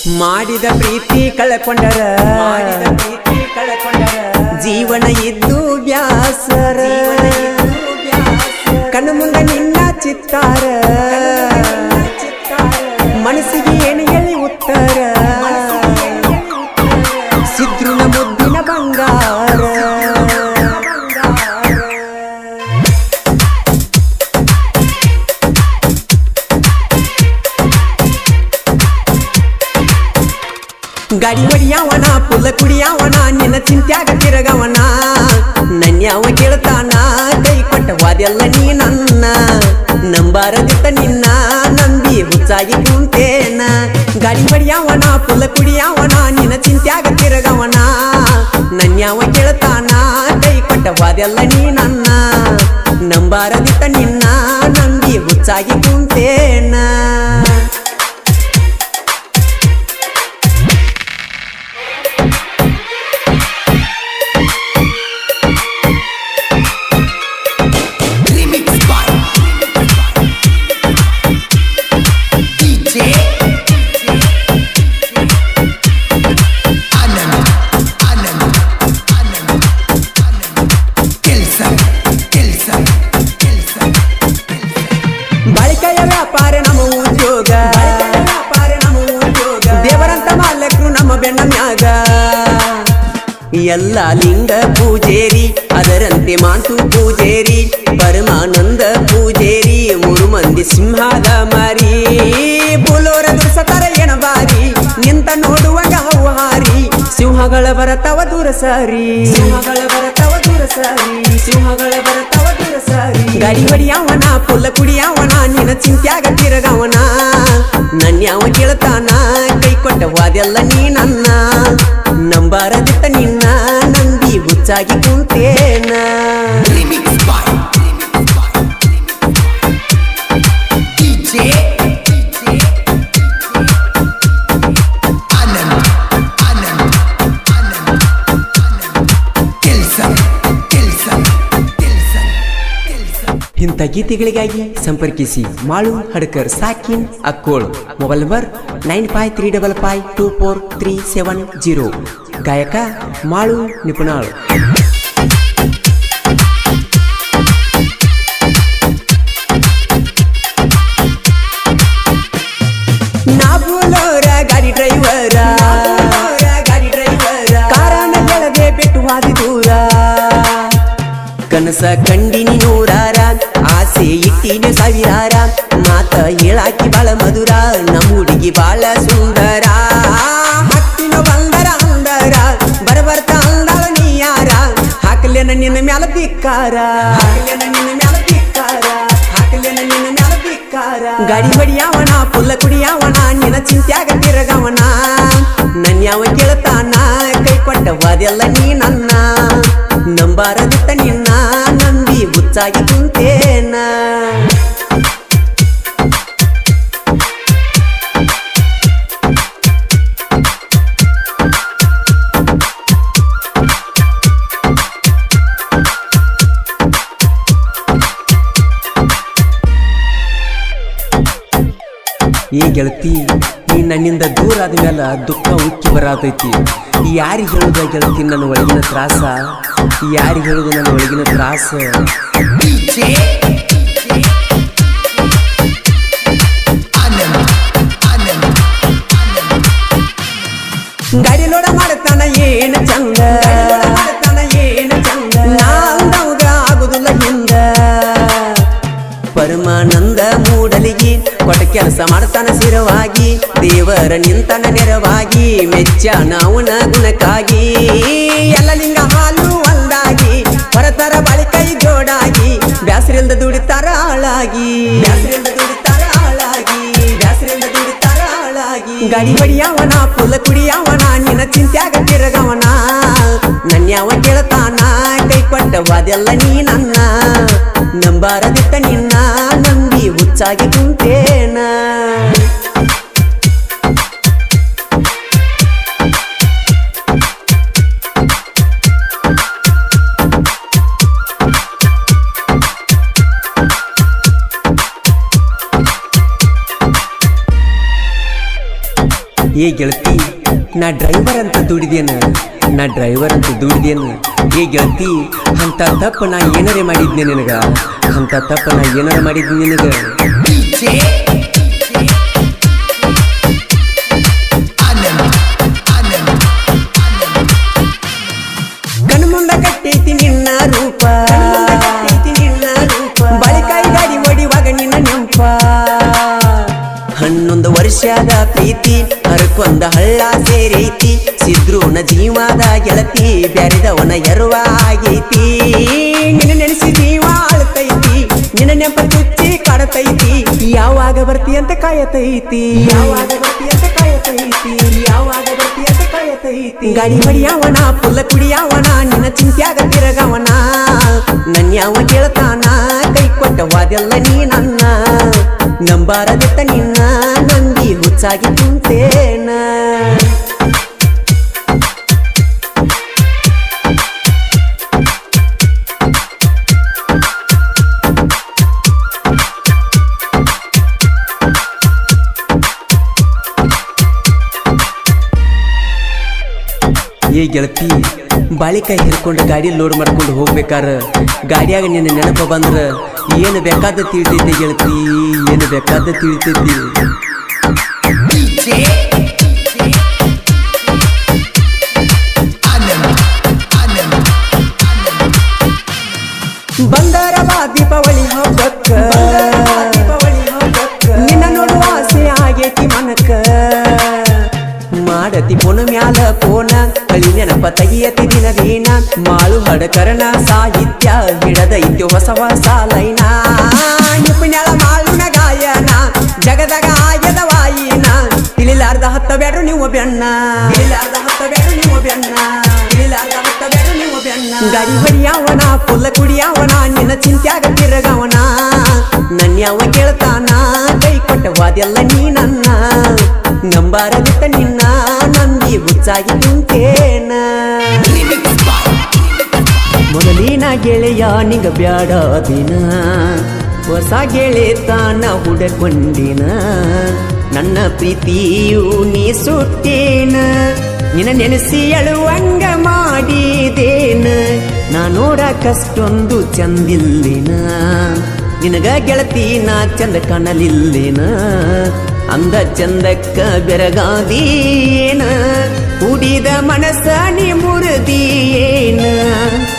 ಮಾಡಿದ ಪ್ರೀತಿ ಕಳ್ಕೊಂಡರ ಮಾಡಿದ ಪ್ರೀತಿ ಕಳ್ಕೊಂಡರ ಜೀವನ ಇದ್ದು ಬ್ಯಾಸರ ಕಣ್ಣು ಮುಂದೆ ನಿನ್ನ ಚಿತ್ತಾರ ಮನಸ್ಸಿಗೆ ಏನು ಹೇಳಿ ಉತ್ತರ ಸಿದ್ರುನ ಮುದ್ದಿನ ಬಂಗಾರ ಗಾಡಿ ಹೊಡಿಯವನ ಪುಲ್ಲ ಕುಡಿಯವನ ನಿನ್ನ ಚಿಂತ್ಯಾಗ ತಿರಗವನ ನನ್ಯಾವ ಕೇಳ್ತಾನ ಕೈ ಕೊಟ್ಟವಾದೆಲ್ಲ ನೀ ನನ್ನ ನಂಬಾರದಿತ್ತ ನಿನ್ನ ನಂಬಿ ಹುಚ್ಚಾಗಿ ಕುಂತೇನ ಗಾಡಿ ಹೊಡಿಯವನ ಪುಲ್ಲ ಕುಡಿಯವನ ನಿನ್ನ ಚಿಂತ್ಯಾಗ ತಿರಗವನ ನನ್ಯಾವ ಕೇಳ್ತಾನ ಕೈ ಕೊಟ್ಟವಾದೆಲ್ಲ ನೀ ನನ್ನ ನಂಬಾರದಿತ್ತ ನಿನ್ನ ನಂಬಿ ಹುಚ್ಚಾಗಿ ಕುಂತೇನ Remix by DJ Anand Anand Anand Anand Kelson Kelson Kelson ಬಾಳಿಕೆಯ ವ್ಯಾಪಾರ ನಮ್ಮ ಉದ್ಯೋಗ ವ್ಯಾಪಾರ ನಮ್ಮ ಉದ್ಯೋಗ ದೇವರಂತ ಮಾಲಕರು ನಮ್ಮ ಬೆಣ್ಣ ಮ್ಯಾಗ ಎಲ್ಲ ಲಿಂಗ ಪೂಜೇರಿ ಅದರಂತೆ ಮಾತು ಪೂಜೇರಿ ಪರಮಾನಂದ ಪೂಜೇರಿ ಮೂರು ಮಂದಿ ಸಿಂಹದ ಮಾರಿ ಬುಲೋರ ದುರ್ಸತರ ಎಣ ಬಾರಿ ನಿಂತ ನೋಡುವಾಗ ಅವು ಹಾರಿ ಸಿಂಹಗಳ ಬರತವ ದೂರ ಸಾರಿ ಸಿಂಹಗಳ ಬರತವ ದೂರ ಸಾರಿ ಸಿಂಹಗಳ ಬರತವ ದೂರ ಸಾರಿ ಗಾಡಿ ಹೊಡಿಯವನ ಪುಲ್ಲ ಕುಡಿಯವನ ನಿನ್ನ ಚಿಂತ್ಯಾಗ ತಿರಗವನ ನನ್ಯಾವ ಕೇಳ್ತಾನ ಕೈ ಕೊಟ್ಟವಾದೆಲ್ಲ ನೀ ನನ್ನ ನಂಬಾರದಿತ್ತ ನಿನ್ನ ನಂಬಿ ಹುಚ್ಚಾಗಿ ಕುಂತೇನ Remix by DJ Anand Anand Anand Anand Kelson Kelson Kelson Kelson ಇಂಥ ಗೀತೆಗಳಿಗಾಗಿ ಸಂಪರ್ಕಿಸಿ ಮಾಳು ಹಡ್ಕರ್ ಸಾಕಿನ್ Akkol mobile number nine five three double five two four three seven zero ಗಾಯಕ ಮಾಳು ನಿಪುಣಾಳ್ ನಾ ಬೋಲೋರ ಗಾಡಿ ಡ್ರೈವರ ಗಾಡಿ ಡ್ರೈವರ ಕಾರಣ ಗೆಳದೆ ಬಿಟ್ಟು ಹಾದಿ ದೂರ ಕನಸ ಕಂಡಿನಿ ನೂರಾರ ಆಸೆ ಇಟ್ಟಿನ ಸಾವಿರಾರ ಮಾತ ಹೇಳಾಕಿ ಬಾಳ ಮಧುರ ನಮ್ಮ ಹುಡುಗಿ ಬಾಳ ಸುಂದರ ಹತ್ತಿನ ಬಂದರ ಅಂದರ ಬರಬರ್ತ ಅಂದಾಳ ನೀ ಯಾರ ಹಾಕಲೇನ ನಿನ್ನ ಮ್ಯಾಲ ಧಿಕ್ಕಾರ ಹಾಕಲೇನ ನಿನ್ನ ಮ್ಯಾಲ ಧಿಕ್ಕಾರ ಹಾಕಲೇನ ನಿನ್ನ ಮ್ಯಾಲ ಧಿಕ್ಕಾರ ಗಾಡಿ ಹೊಡಿಯವನ ಪುಲ್ಲ ಕುಡಿಯವನ ನಿನ್ನ ಚಿಂತ್ಯಾಗ ತಿರಗವನ ನನ್ಯಾವ ಕೇಳ್ತಾನ ಕೈ ಕೊಟ್ಟವಾದೆಲ್ಲ ನೀ ನನ್ನ ನಂಬಾರದಿತ್ತ ನಿನ್ನ ನಂಬಿ ಹುಚ್ಚಾಗಿ ಕುಂತೇನ ಈ ಗೆಳತಿ ನೀ ನನ್ನಿಂದ ದೂರ ಆದ ಮೇಲೆ ದುಃಖ ಉಕ್ಕಿ ಬರಾತೈತಿ ಯಾರಿಗೆ ಹೇಳುದ ಗೆಳತಿ ನನ್ನ ಒಳಗಿನ ತ್ರಾಸ ಯಾರಿಗೆ ಹೇಳುದು ನನ್ನ ಒಳಗಿನ ತ್ರಾಸ DJ Anand Anand Anand ಗಾಡಿ ಲೋಡ ಮಾಡ್ತಾನ ಏನ ಚಂದ ಮಾಡ್ತಾನ ಏನ ಚಂದ ನಾಂದವಾಗ ಆಗುದಿಲ್ಲ ಹಿಂದ ಪರಮಾನಂದ ಮೂಡಲಿಗಿ ಕೊಟ್ಟ ಕೆಲಸ ಮಾಡ್ತಾನ ಸ್ಥಿರವಾಗಿ ದೇವರ ನಿಂತನ ನೆರವಾಗಿ ಮೆಚ್ಚ ನಾವನ ಗುಣಕ್ಕಾಗಿ ಎಲ್ಲ ಲಿಂಗ ಹಾಲು ಒಂದಾಗಿ ಹೊರತರ ಬಳಿ ಕೈ ಜೋಡಾಗಿ ಬ್ಯಾಸರಿಂದ ದುಡಿತಾರ ಆಳಾಗಿ ಬ್ಯಾಸರಿಂದ ದುಡಿತಾರ ಆಳಾಗಿ ಬ್ಯಾಸರಿಂದ ದುಡಿತಾರ ಆಳಾಗಿ ಗಾಡಿ ಹೊಡಿಯವನ ಪುಲ್ಲ ಕುಡಿಯವನ ನಿನ್ನ ಚಿಂತ್ಯಾಗ ತಿರಗವನ ನನ್ಯಾವ ಕೇಳ್ತಾನ ಕೈ ಕೊಟ್ಟವಾದೆಲ್ಲ ನೀ ನನ್ನ ನಂಬಾರದಿತ್ತ ನಿನ್ನ ನಂಬಿ ಹುಚ್ಚಾಗಿ ಕುಂತೇನ ಏ ಗೆಳತಿ ನಾ ಡ್ರೈವರ್ ಅಂತ ದುಡಿದೇನ ನಾ ಡ್ರೈವರ್ ಅಂತ ದುಡಿದೇನ ಏ ಗೆಳತಿ ಅಂತ ತಪ್ಪು ನಾ ಏನಾರೇ ಮಾಡಿದ್ನೆ ನಿನಗ ಅಂತ ತಪ್ಪು ನಾ ಏನಾರ ಮಾಡಿದ್ನಿ ನಿನಗ DJ Anand Anand ಕಣ್ಣು ಮುಂದ ಕಟ್ಟೈತಿ ನಿನ್ನ ರೂಪ ನಿನ್ನ ರೂಪ ಬಳಿಕಾಯಿ ಗಾಡಿ ಹೊಡಿವಾಗ ನಿನ್ನ ನೆಂಪ ಹನ್ನೊಂದು ವರ್ಷದ ಪ್ರೀತಿ ಹರಕೊಂದ ಹಳ್ಳ ಸೇರೈತಿ ಸಿದ್ರೂನ ಜೀವದ ಗೆಳತಿ ಬ್ಯಾರಿದವನ ಎರುವ ಆಗೈತಿ ನಿನ್ನ ನೆನೆಸಿ ಜೀವ ಅಳ್ತೈತಿ ನಿನ್ನ ನೆಂಪ ಚುಚ್ಚಿ ಕಾಡತೈತಿ ಯಾವಾಗ ಬರ್ತಿ ಅಂತ ಕಾಯತೈತಿ ಯಾವಾಗ ಬರ್ತಿ ಅಂತ ಕಾಯತೈತಿ ಯಾವಾಗ ಬರ್ತಿ ಅಂತ ಕಾಯತೈತಿ ಗಾಡಿ ಹೊಡಿಯವನ ಪುಲ್ಲ ಕುಡಿಯವನ ನಿನ್ನ ಚಿಂತ್ಯಾಗ ತಿರಗವನ ನನ್ಯಾವ ಕೇಳ್ತಾನ ಕೈ ಕೊಟ್ಟವಾದೆಲ್ಲ ನೀ ನನ್ನ ನಂಬಾರದಿತ್ತ ನಿನ್ನ ನಂದಿ ಹುಚ್ಚಾಗಿ ಕುಂತೇನ ಏ ಗೆಳತಿ ಬಾಳಿಕಾಯಿ ಹಿಡ್ಕೊಂಡು ಗಾಡಿ ಲೋಡ್ ಮಾಡ್ಕೊಂಡು ಹೋಗ್ಬೇಕಾರ ಗಾಡಿಯಾಗ ನಿನ್ನ ನೆನಪ ಬಂದ್ರ ಏನು ಬೇಕಾದ ತಿಳಿತೈತಿ ಗೆಳತಿ ಏನು ಬೇಕಾದ ತಿಳಿತೈತಿ DJ Anand Anand ಬಂದರ ಬಾ ದೀಪಾವಳಿ ಹಬ್ಬಕ್ಕ ನಿನ್ನ ನೋಡುವ ಆಸೆ ಆಗೈತಿ ಮನಕ ಮಾಡತಿ ಪುನ ಮ್ಯಾಲ ಪೋನ ಕಳಿ ನೆನಪ ತೆಗಿಯತಿ ದಿನ ದಿನ ಮಾಳು ಹಡಕರಣ ಸಾಹಿತ್ಯ ಹಿಡದೈತಿ ಹೊಸ ಹೊಸ ಲೈನ ನಿಪುಣ್ಯಾಳ ಮಾಳುನ ಗಾಯನ ಜಗದಾಗ ಆಗ್ಯದ ವಾಯಿನ ತಿಳಿಲಾರ್ದ ಹತ್ತ ಬೇಡ್ರು ನೀವು ಬೆಣ್ಣ ತಿಳಿಲಾರ್ದ ಹತ್ತ ಬೇಡ್ರು ನೀವು ಬೆಣ್ಣ ತಿಳಿಲಾರ್ದ ಹತ್ತ ಬೇಡ್ರು ನೀವು ಬೆಣ್ಣ ಗಾಡಿ ಹೊಡಿಯವನ ಪುಲ್ಲ ಕುಡಿಯವನ ನಿನ್ನ ಚಿಂತ್ಯಾಗ ತಿರಗವನ ನನ್ಯಾವ ಕೇಳ್ತಾನ ಕೈ ಕೊಟ್ಟವಾದೆಲ್ಲ ನೀ ನನ್ನ ನಂಬಾರದಿತ್ತ ನಿನ್ನ ನಂದಿ ಹುಚ್ಚಾಗಿ ಕುಂತೇನ Remix by ಮೊದಲಿನ ಗೆಳೆಯ ನಿಂಗ ಬ್ಯಾಡ ದಿನ ಹೊಸ ಗೆಳೆತಾನ ಹುಡಕೊಂಡಿನ ನನ್ನ ಪ್ರೀತಿಯು ನೀ ಸುಟ್ಟೇನ ನಿನ್ನ ನೆನೆಸಿ ಅಳುವಂಗ ಮಾಡಿದೇನ ನಾ ನೋಡಕಷ್ಟೊಂದು ಚಂದಿಲ್ಲಿನ ನಿನಗ ಗೆಳತಿ ನಾ ಚಂದ ಕಾಣಲಿಲ್ಲಿನ ಅಂದ ಚಂದಕ್ಕ ಬೆರಗಾದೀನ ಕುಡಿದ ಮನಸ್ಸ ನೀ ಮುರಿದಿಯೇನ